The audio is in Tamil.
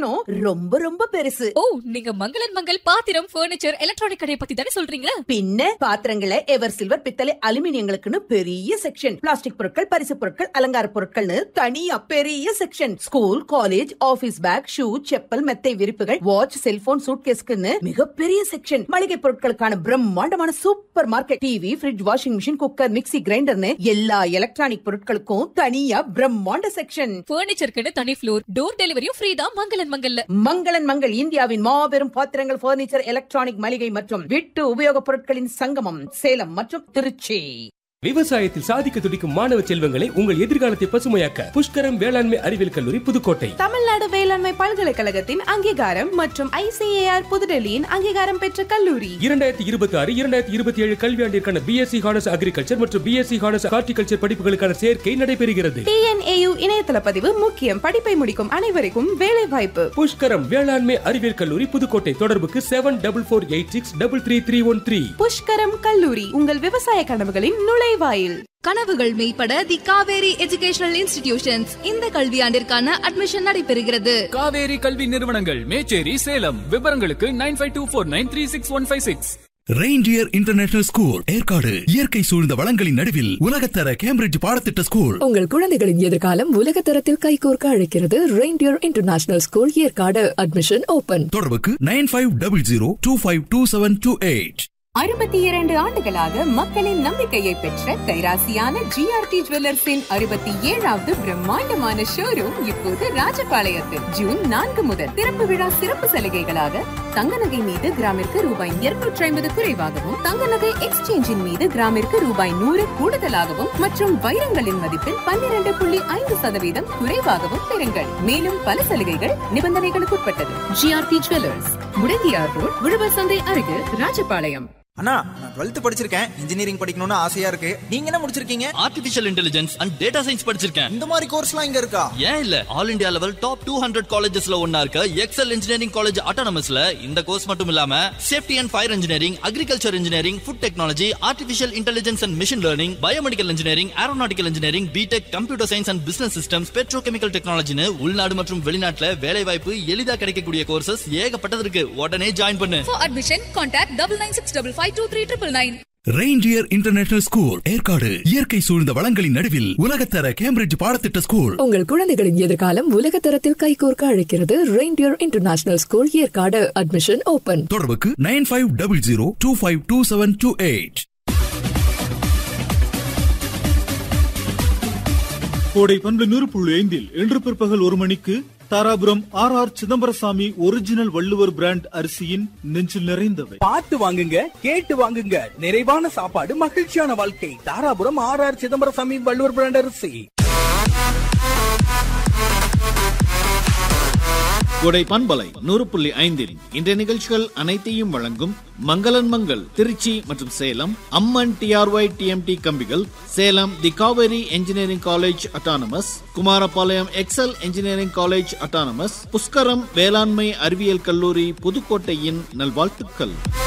செக்ஷனும் ரொம்ப ரொம்ப பெருசு ஓ நீங்க மங்களன் மங்கள் பாத்திரம் பர்னிச்சர் எலக்ட்ரானிக் கடையை பத்தி தானே சொல்றீங்க பின்ன பாத்திரங்களை எவர் சில்வர் பித்தளை அலுமினியங்களுக்குன்னு பெரிய செக்ஷன் பிளாஸ்டிக் பொருட்கள் பரிசு பொருட்கள் அலங்கார பொருட்கள்னு தனியா பெரிய section school college office bag shoe chappal மெத்தை விரிப்புகள் வாட்ச் செல்போன் சூட்கேஸ்க்குன்னு மிகப்பெரிய செக்ஷன் மளிகை பொருட்களுக்கான பிரம்மாண்டமான super market TV fridge washing machine cooker mixie கிரைண்டர்னு எல்லா எலக்ட்ரானிக் பொருட்களுக்கும் தனியா பிரம்மாண்ட செக்ஷன் பர்னிச்சருக்குன்னு தனி ஃப்ளோர் டோர் டெலிவரியும் ஃப்ரீ தான் மங்களன் மங்கல்ல மங்களன் மங்கள் இந்தியாவின் மாபெரும் பாத்திரங்கள் பர்னிச்சர் எலக்ட்ரானிக் மளிகை மற்றும் வீட்டு உபயோகப் பொருட்களின் சங்கமம் சேலம் மற்றும் திருச்சி விவசாயத்தில் சாதிக்க துடிக்கும் மாணவ செல்வங்களை உங்கள் எதிர்காலத்தை பசுமையாக்க புஷ்கரம் வேளாண்மை அறிவியல் கல்லூரி புதுக்கோட்டை தமிழ்நாடு வேளாண்மை பல்கலைக்கழகத்தின் அங்கீகாரம் மற்றும் ஐசிஏஆர் புதுடெல்லியின் அங்கீகாரம் பெற்ற கல்லூரி இரண்டாயிரத்தி இருபத்தி ஆறு இரண்டாயிரத்தி இருபத்தி ஏழு கல்வியாண்டிற்கான பிஎஸ்சி ஹானர்ஸ் அக்ரிகல்ச்சர் மற்றும் பிஎஸ்சி ஹானர்ஸ் ஹார்டிகல்ச்சர் படிப்புகளுக்கான சேர்க்கை நடைபெறுகிறது டிஎன்ஏயு இணையதள பதிவு முக்கியம் படிப்பை முடிக்கும் அனைவருக்கும் வேலை வாய்ப்பு புஷ்கரம் வேளாண்மை அறிவியல் கல்லூரி புதுக்கோட்டை தொடர்புக்கு seven double four eight six double three three one three Pushkaram கல்லூரி உங்கள் விவசாய கனவுகளின் நுழைவாயில் கனவுகள் மெய்ப்பட தி காவேரி எஜுகேஷனல் இன்ஸ்டிடியூஷன்ஸ் இந்த கல்வியாண்டிற்கான அட்மிஷன் நடைபெறுகிறது காவேரி கல்வி நிறுவனங்கள் மேச்சேரி சேலம் விவரங்களுக்கு nine five two four nine three six one five six reindeer international school Yercaud இயற்கை சூழ்ந்த வளங்களின் நடுவில் உலகத்தர கேம்பிரிட்ஜ் பாடத்திட்ட ஸ்கூல் உங்கள் குழந்தைகளின் எதிர்காலம் உலகத்தரத்தில் கைகோர்க்க அழைக்கிறது reindeer international school Yercaud admission open தொடர்புக்கு nine five double zero two five two seven two eight அறுபத்தி இரண்டு ஆண்டுகளாக மக்களின் நம்பிக்கையை பெற்ற கைராசியான ஜிஆர்டி ஜுவல்லர்ஸின் அறுபத்தி ஏழாவது பிரம்மாண்டமான ஷோரூம் இப்போது ராஜபாளையத்தில் ஜூன் நான்கு முதல் திறப்பு விழா சிறப்பு சலுகைகளாக தங்க நகை மீது கிராமிற்கு ரூபாய் இருநூற்றி ஐம்பது குறைவாகவும் தங்க நகை எக்ஸ்சேஞ்சின் மீது கிராமிற்கு ரூபாய் நூறு கூடுதலாகவும் மற்றும் வைரங்களின் மதிப்பில் பன்னிரண்டு புள்ளி ஐந்து சதவீதம் குறைவாகவும் பெறுங்கள் மேலும் பல சலுகைகள் நிபந்தனைகளுக்குட்பட்டது ஜிஆர்டி ஜுவல்லர்ஸ் முடங்கியார் ரோட் உழவர் சந்தை அருகில் ராஜபாளையம் அண்ணா நான் டுவெல்த் படிச்சிருக்கேன் இன்ஜினியரிங் படிக்கணும்னு ஆசையா இருக்கு நீங்க என்ன முடிச்சிருக்கீங்க artificial intelligence and data science படிச்சிருக்கேன் இந்த மாதிரி கோர்ஸ்லாம் இங்க இருக்கா ஏன் இல்ல all India level top two hundred காலேஜஸ்ல ஒன்னா இருக்க எக்ஸல் இன்ஜினியரிங் காலேஜ் ஆட்டோனமஸ்ல இந்த கோர்ஸ் மட்டும் இல்லாம safety and fire engineering agriculture engineering food technology artificial intelligence and machine learning biomedical engineering aeronautical engineering BTech computer science and business systems petrochemical டெக்னாலஜின்னு உள்நாடு மற்றும் வெளிநாட்டுல வேலை வாய்ப்பு எளிதா கிடைக்கக்கூடிய கோர்சஸ் ஏகப்பட்டது இருக்கு உடனே ஜாயின் பண்ணு For admission, contact double nine six double five two three triple nine. Reindeer international school Yercaud இயற்கை சூழ்ந்த வளங்களின் நடுவில் உலகத்தர கேம்பிரிட்ஜ் பாடத்திட்ட ஸ்கூல் உங்கள் குழந்தைகளின் எதிர்காலம் உலகத்தரத்தில் கைகோர்க்க அழைக்கிறது reindeer international school Yercaud admission open தொடர்புக்கு nine five double zero two five two seven two eight Kodai பண்பு நூறு புள்ளி ஐந்தில் இன்று பிற்பகல் ஒரு மணிக்கு Dharapuram R R Chidambarasamy original Valluvar brand அரிசியின் நெஞ்சில் நிறைந்தவை பார்த்து வாங்குங்க கேட்டு வாங்குங்க நிறைவான சாப்பாடு மகிழ்ச்சியான வாழ்க்கை Dharapuram R R Chidambarasamy Valluvar brand அரிசி கோடை பண்பலை நூறு புள்ளி ஐந்தில் இன்றைய நிகழ்ச்சிகள் அனைத்தையும் வழங்கும் மங்களன் மங்கள் திருச்சி மற்றும் சேலம் அம்மன் டிஆர்ஒய் டிஎம்டி கம்பிகள் Salem the Kaveri engineering college autonomous Kumarapalayam Excel engineering college autonomous Pushkaram வேளாண்மை அறிவியல் கல்லூரி புதுக்கோட்டையின் நல்வாழ்த்துக்கள்